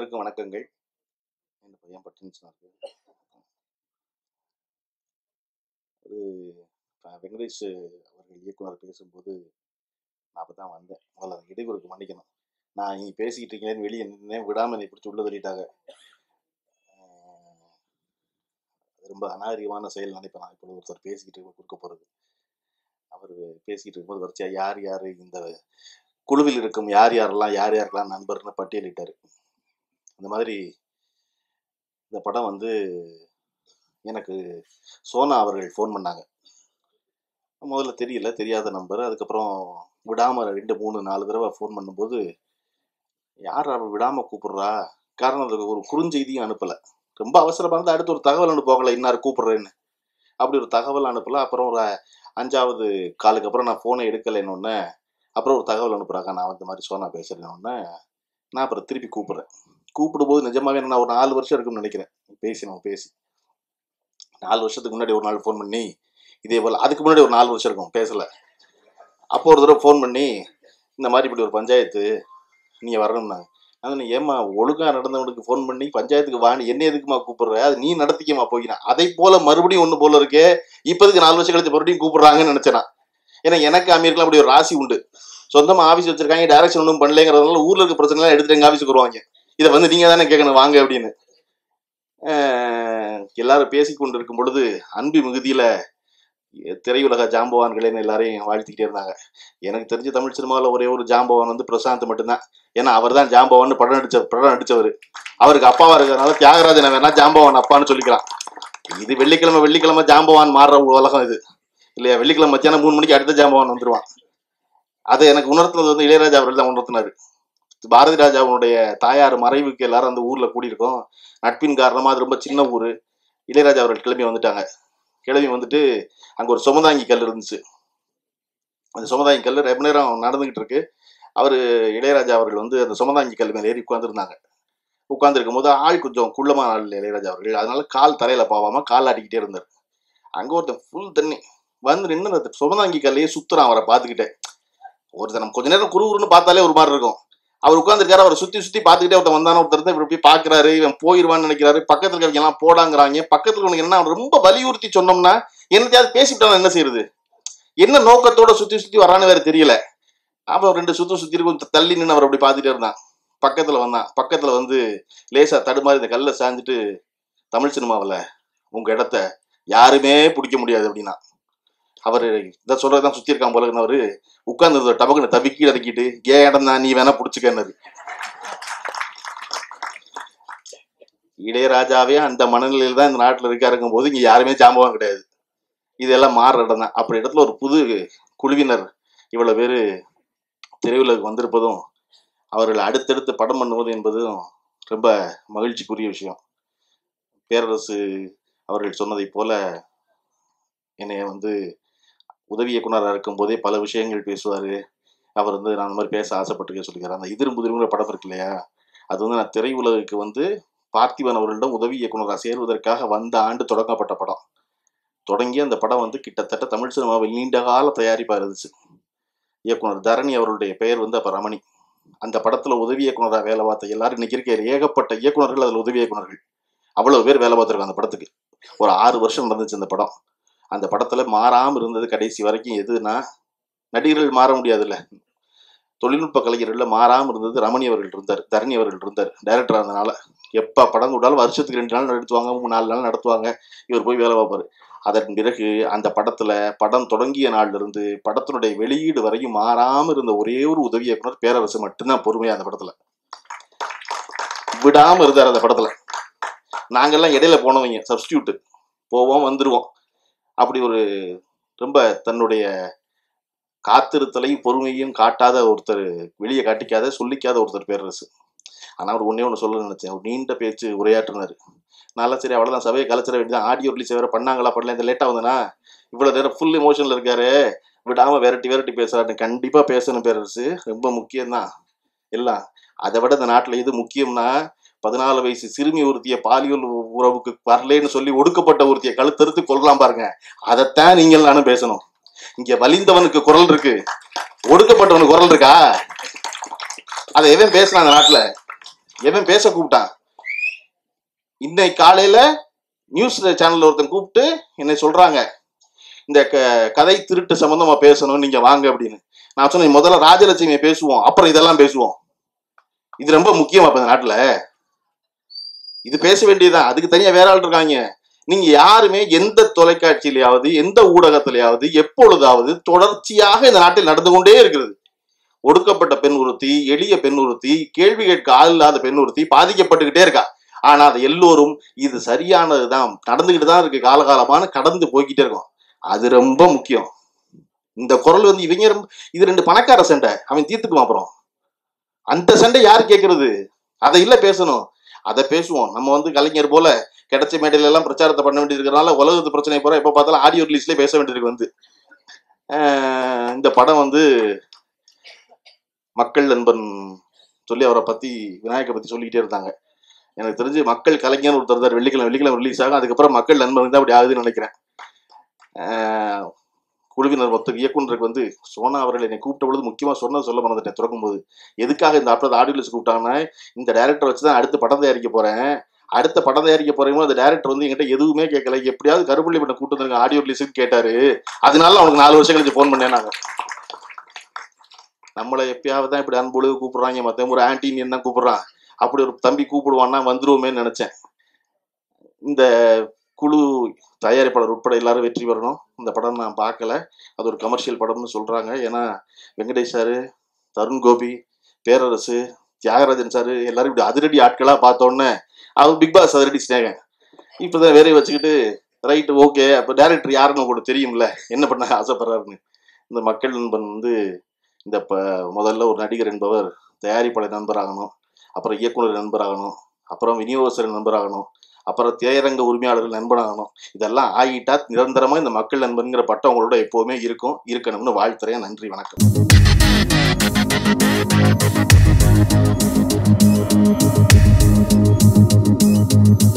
அனைவருக்கும் வணக்கங்கள் இந்த பையன் பட்டுன்னு இருக்கு அது இப்ப வெங்கடேஷ் அவர்கள் இயக்குனர் பேசும்போது நான் அப்போ தான் வந்தேன் முதல்ல அந்த இடையூறுக்கு மன்னிக்கணும் நான் நீ பேசிக்கிட்டு இருக்கீங்கன்னு வெளியே நின்று விடாமல் என்னை பிடிச்சி உள்ள தள்ளிட்டாங்க ஆஹ் அது ரொம்ப அநாகரிகமான செயல் நினைப்பேன் நான் இப்போ ஒருத்தர் பேசிக்கிட்டு இருக்க கொடுக்க போகிறது அவர் பேசிக்கிட்டு இருக்கும்போது வரிசையா யார் யார் இந்த குழுவில் இருக்கும் யார் யாரெல்லாம் யார் யாருக்கெல்லாம் நண்பர்னு பட்டியலிட்டார் இந்த மாதிரி இந்த படம் வந்து எனக்கு சோனா அவர்கள் ஃபோன் பண்ணாங்க முதல்ல தெரியல தெரியாத நம்பர் அதுக்கப்புறம் விடாமல் ரெண்டு மூணு நாலு தடவை ஃபோன் பண்ணும்போது யார் அவள் விடாமல் கூப்பிடுறா காரணம் அதுக்கு ஒரு குறுஞ்செய்தியும் அனுப்பலை ரொம்ப அவசரமாக இருந்தால் அடுத்து ஒரு தகவல் அனுப்புவாங்களே இன்னார் கூப்பிடுறேன்னு அப்படி ஒரு தகவல் அனுப்பல அப்புறம் ஒரு அஞ்சாவது காலுக்கு அப்புறம் நான் ஃபோனை எடுக்கலைன்னு அப்புறம் ஒரு தகவல் அனுப்புகிறாங்க நான் இந்த மாதிரி சோனா பேசுகிறேன்னு நான் அப்புறம் திருப்பி கூப்பிட்றேன் கூப்பிடும்போது நிஜமாவே நான் ஒரு நாலு வருஷம் இருக்கும்னு நினைக்கிறேன் பேசி நம்ம பேசி நாலு வருஷத்துக்கு முன்னாடி ஒரு நாள் ஃபோன் பண்ணி இதே போல் அதுக்கு முன்னாடி ஒரு நாலு வருஷம் இருக்கும் பேசலை அப்போ ஒரு தடவை ஃபோன் பண்ணி இந்த மாதிரி இப்படி ஒரு பஞ்சாயத்து நீங்கள் வரணும்னாங்க அது நீ ஏமா ஒழுங்காக நடந்தவனுக்கு ஃபோன் பண்ணி பஞ்சாயத்துக்கு வாணி என்ன எதுக்குமா கூப்பிடுற அது நீ நடத்திக்கமா போய்க்கினா அதை போல மறுபடியும் ஒன்று போல இருக்கே இப்போதுக்கு நாலு வருஷம் கழிச்சு மறுபடியும் கூப்பிடுறாங்கன்னு நினச்சேன் ஏன்னா எனக்கு அமீருக்குலாம் அப்படி ஒரு ராசி உண்டு சொந்தமாக ஆஃபீஸ் வச்சிருக்காங்க டைரக்ஷன் ஒன்றும் பண்ணலைங்கிறதுனால ஊரில் இருக்க பிரச்சனைலாம் எடுத்துட்டு எங்கள் ஆஃபீஸுக்கு வருவாங்க இதை வந்து நீங்கள் தானே கேட்கணும் வாங்க அப்படின்னு அஹ் எல்லாரும் பேசி கொண்டு இருக்கும் பொழுது அன்பு மிகுதியில் திரையுலக ஜாம்பவான்களேன்னு எல்லாரையும் வாழ்த்திக்கிட்டே இருந்தாங்க எனக்கு தெரிஞ்ச தமிழ் சினிமாவில் ஒரே ஒரு ஜாம்பவான் வந்து பிரசாந்த் மட்டும்தான் ஏன்னா அவர் தான் ஜாம்பவான் படம் நடிச்ச படம் நடிச்சவர் அவருக்கு அப்பாவா இருக்கிறதுனால தியாகராஜனை வேணா ஜாம்பவான் அப்பான்னு சொல்லிக்கலாம் இது வெள்ளிக்கிழமை வெள்ளிக்கிழமை ஜாம்பவான் மாறுற உலகம் இது இல்லையா வெள்ளிக்கிழமை மத்தியானம் மூணு மணிக்கு அடுத்த ஜாம்பவான் வந்துருவான் அதை எனக்கு உணர்த்தினது வந்து இளையராஜா அவர்கள் தான் உணர்த்தினாரு பாரதி ராஜாவுடைய தாயார் மறைவுக்கு எல்லாரும் அந்த ஊர்ல கூடியிருக்கோம் நட்பின் காரணமா அது ரொம்ப சின்ன ஊர் இளையராஜா அவர்கள் கிளம்பி வந்துட்டாங்க கிளம்பி வந்துட்டு அங்க ஒரு சுமதாங்கி கல் இருந்துச்சு அந்த சுமதாங்கி கல் ரொம்ப நேரம் நடந்துகிட்டு இருக்கு அவர் இளையராஜா அவர்கள் வந்து அந்த சுமதாங்கி கல் மேலே ஏறி உட்காந்துருந்தாங்க உட்காந்துருக்கும் போது ஆள் கொஞ்சம் குள்ளமான ஆள் இளையராஜா அவர்கள் அதனால கால் தரையில பாவாம கால் ஆட்டிக்கிட்டே இருந்தார் அங்க ஒருத்தன் ஃபுல் தண்ணி வந்து நின்று அந்த சுமதாங்கி கல்லையே சுத்துறான் அவரை பார்த்துக்கிட்டே ஒருத்தர் நம்ம கொஞ்ச நேரம் குறுகுறுன்னு பார்த்தாலே ஒரு மாதிரி இருக்கும் அவர் உட்காந்துருக்காரு அவரை சுத்தி சுத்தி பார்த்துக்கிட்டே ஒருத்தன் வந்தான ஒருத்தர் தான் இப்படி போய் பாக்குறாரு இவன் போயிருவான்னு நினைக்கிறாரு பக்கத்துல இருக்கவங்க எல்லாம் போடாங்கிறாங்க பக்கத்துல உனக்கு என்ன அவன் ரொம்ப வலியுறுத்தி சொன்னோம்னா என்னத்தையாவது பேசிவிட்டான் என்ன செய்யறது என்ன நோக்கத்தோட சுத்தி சுத்தி வரான்னு வேற தெரியல அப்புறம் ரெண்டு சுத்து சுத்தி கொஞ்சம் தள்ளி நின்று அவர் அப்படி பார்த்துட்டே இருந்தான் பக்கத்துல வந்தான் பக்கத்துல வந்து லேசா தடுமாறி இந்த கல்ல சாஞ்சிட்டு தமிழ் சினிமாவில் உங்க இடத்த யாருமே பிடிக்க முடியாது அப்படின்னா அவர் இதை சொல்றதான் சுத்தி இருக்கான் போல அவரு உட்கார்ந்து டபக்குன்னு தவிக்கி இறக்கிட்டு ஏன் இடம் தான் நீ வேணா பிடிச்சிக்கன்னாரு இளையராஜாவே அந்த மனநிலையில தான் இந்த நாட்டில் இருக்காருங்கும் போது இங்க யாருமே ஜாம்பவம் கிடையாது இதெல்லாம் மாறுற இடம் தான் அப்படி இடத்துல ஒரு புது குழுவினர் இவ்வளவு பேர் திரையுலகு வந்திருப்பதும் அவர்கள் அடுத்தடுத்து படம் பண்ணுவது என்பதும் ரொம்ப மகிழ்ச்சிக்குரிய விஷயம் பேரரசு அவர்கள் சொன்னதைப் போல என்னைய வந்து உதவி இயக்குனராக இருக்கும் போதே பல விஷயங்கள் பேசுவார் அவர் வந்து நான் அந்த மாதிரி பேச ஆசைப்பட்டிருக்கேன் சொல்லிக்கிறார் அந்த எதிரும் புதிருங்கிற படம் இருக்கு இல்லையா அது வந்து நான் திரையுலகுக்கு வந்து பார்த்திபன் அவர்களிடம் உதவி இயக்குனராக சேருவதற்காக வந்த ஆண்டு தொடங்கப்பட்ட படம் தொடங்கி அந்த படம் வந்து கிட்டத்தட்ட தமிழ் சினிமாவில் நீண்ட கால தயாரிப்பாக இருந்துச்சு இயக்குனர் தரணி அவருடைய பெயர் வந்து அப்போ ரமணி அந்த படத்தில் உதவி இயக்குனராக வேலை பார்த்த எல்லாரும் இன்னைக்கு இருக்க ஏகப்பட்ட இயக்குனர்கள் அதில் உதவி இயக்குனர்கள் அவ்வளோ பேர் வேலை பார்த்துருக்காங்க அந்த படத்துக்கு ஒரு ஆறு வருஷம் நடந்துச்சு அந்த படம் அந்த படத்துல மாறாம இருந்தது கடைசி வரைக்கும் எதுனா நடிகர்கள் மாற முடியாதுல்ல தொழில்நுட்ப கலைஞர்கள்ல மாறாம இருந்தது ரமணி அவர்கள் இருந்தார் தரணி அவர்கள் இருந்தார் டைரக்டரா இருந்தனால எப்ப படம் கூடாலும் வருஷத்துக்கு ரெண்டு நாள் நடத்துவாங்க மூணு நாலு நாள் நடத்துவாங்க இவர் போய் வேலை பார்ப்பாரு அதன் பிறகு அந்த படத்துல படம் தொடங்கிய நாள்ல இருந்து படத்தினுடைய வெளியீடு வரையும் மாறாம இருந்த ஒரே ஒரு உதவி இயக்குனர் பேரரசு மட்டும்தான் பொறுமையா அந்த படத்துல விடாம இருந்தார் அந்த படத்துல நாங்கெல்லாம் இடையில போனவங்க சப்ஸ்டியூட் போவோம் வந்துருவோம் அப்படி ஒரு ரொம்ப தன்னுடைய காத்திருத்தலையும் பொறுமையும் காட்டாத ஒருத்தர் வெளியே காட்டிக்காத சொல்லிக்காத ஒருத்தர் பேரரசு ஆனால் அவர் ஒன்றே ஒன்று சொல்ல நினைச்சேன் ஒரு நீண்ட பேச்சு உரையாற்றினார் நல்லா சரி அவ்வளோதான் சபையை கலைச்சிட வேண்டியதான் ஆடியோ ரிலீஸ் வேறு பண்ணாங்களா பண்ணல இந்த லேட்டாக வந்தனா இவ்வளோ நேரம் ஃபுல் இமோஷனில் இருக்காரு விடாமல் வெரைட்டி வெரைட்டி பேசுகிறாரு கண்டிப்பாக பேசணும் பேரரசு ரொம்ப முக்கியம்தான் எல்லாம் அதை விட இந்த நாட்டில் எது முக்கியம்னா பதினாலு வயசு சிறுமி ஒருத்திய பாலியல் உறவுக்கு வரலேன்னு சொல்லி ஒடுக்கப்பட்ட ஒருத்திய கழுத்தறுத்து கொள்ளலாம் பாருங்க அதைத்தான் நீங்கள் நானும் பேசணும் இங்க வலிந்தவனுக்கு குரல் இருக்கு ஒடுக்கப்பட்டவனுக்கு குரல் இருக்கா அதை எவன் பேசலாம் அந்த நாட்டுல எவன் பேச கூப்பிட்டான் இன்னைக்கு காலையில நியூஸ் சேனல்ல ஒருத்தன் கூப்பிட்டு என்னை சொல்றாங்க இந்த க- கதை திருட்டு சம்பந்தமா பேசணும் நீங்க வாங்க அப்படின்னு நான் சொன்னேன் முதல்ல ராஜலட்சுமியை பேசுவோம் அப்புறம் இதெல்லாம் பேசுவோம் இது ரொம்ப முக்கியம் அப்ப இந்த நாட்டுல இது பேச வேண்டியதுதான் அதுக்கு தனியா வேற ஆள் இருக்காங்க நீங்க யாருமே எந்த தொலைக்காட்சியிலையாவது எந்த ஊடகத்திலேயாவது எப்பொழுதாவது தொடர்ச்சியாக இந்த நாட்டில் நடந்து கொண்டே இருக்கிறது ஒடுக்கப்பட்ட பெண் ஒருத்தி எளிய பெண் ஒருத்தி கேள்வி கேட்க ஆள் இல்லாத பெண் ஒருத்தி பாதிக்கப்பட்டுக்கிட்டே இருக்கா ஆனா அது எல்லோரும் இது சரியானதுதான் நடந்துகிட்டு தான் இருக்கு காலகாலமான கடந்து போய்கிட்டே இருக்கும் அது ரொம்ப முக்கியம் இந்த குரல் வந்து இவங்க ரொம்ப இது ரெண்டு பணக்கார சண்டை அவன் தீர்த்துக்குவான் அப்புறம் அந்த சண்டை யார் கேட்கறது அதை இல்ல பேசணும் அதை பேசுவோம் நம்ம வந்து கலைஞர் போல கிடைச்ச மேடையில எல்லாம் பிரச்சாரத்தை பண்ண வேண்டியது இருக்கிறனால உலகத்து பிரச்சனை போற எப்ப பார்த்தாலும் ஆடியோ ரிலீஸ்லயே பேச வேண்டியிருக்கு வந்து ஆஹ் இந்த படம் வந்து மக்கள் நண்பன் சொல்லி அவரை பத்தி விநாயகரை பத்தி சொல்லிக்கிட்டே இருந்தாங்க எனக்கு தெரிஞ்சு மக்கள் கலைஞர் ஒருத்தர் தான் வெள்ளிக்கிழமை வெள்ளிக்கிழமை ரிலீஸ் ஆகும் அதுக்கப்புறம் மக்கள் நண்பன் தான் அப்படி ஆகுதுன்னு நினைக்கிறேன் ஆஹ் குழுவினர் மொத்த இயக்குனருக்கு வந்து சோனா அவர்கள் என்னை கூப்பிட்ட பொழுது முக்கியமா சொன்னது சொல்ல மறந்துட்டேன் திறக்கும் போது எதுக்காக இந்த அப்படி ஆடியோ ரிலீஸ் கூப்பிட்டாங்கன்னா இந்த டைரக்டர் வச்சு தான் அடுத்து படம் தயாரிக்க போறேன் அடுத்த படம் தயாரிக்க போறீங்களோ அந்த டைரக்டர் வந்து என்கிட்ட எதுவுமே கேட்கல எப்படியாவது கருப்பள்ளி பண்ண கூட்டு வந்துருங்க ஆடியோ ரிலீஸுக்கு கேட்டாரு அதனால அவனுக்கு நாலு வருஷம் கழிச்சு ஃபோன் பண்ணேன் நாங்க நம்மளை எப்பயாவது தான் இப்படி அன்பொழுது கூப்பிடுறாங்க மத்த ஒரு ஆன்டின்னு என்ன கூப்பிடுறான் அப்படி ஒரு தம்பி கூப்பிடுவான்னா வந்துருவோமேன்னு நினைச்சேன் இந்த குழு தயாரிப்பாளர் உட்பட எல்லாரும் வெற்றி பெறணும் இந்த படம் நான் பார்க்கல அது ஒரு கமர்ஷியல் படம்னு சொல்றாங்க ஏன்னா வெங்கடேஷ் சாரு தருண் கோபி பேரரசு தியாகராஜன் சாரு எல்லாரும் இப்படி அதிரடி ஆட்களா பார்த்தோன்னே அவர் பிக் பாஸ் அதிரடி ஸ்நேகன் இப்போதான் வேலையை வச்சுக்கிட்டு ரைட்டு ஓகே அப்போ டேரக்டர் யாருன்னு உங்களுக்கு தெரியும்ல என்ன பண்ண ஆசைப்படுறாருன்னு இந்த மக்கள் நண்பன் வந்து இந்த ப முதல்ல ஒரு நடிகர் என்பவர் தயாரிப்பாளர் நண்பராகணும் அப்புறம் இயக்குனர் நண்பராகணும் அப்புறம் விநியோகஸ்தர் நண்பராகணும் அப்புறம் திரையரங்க உரிமையாளர்கள் நண்பனாகணும் இதெல்லாம் ஆகிட்டா நிரந்தரமா இந்த மக்கள் நண்பன்கிற பட்டம் உங்களோட எப்பவுமே இருக்கும் இருக்கணும்னு வாழ்த்துறேன் நன்றி வணக்கம் Thank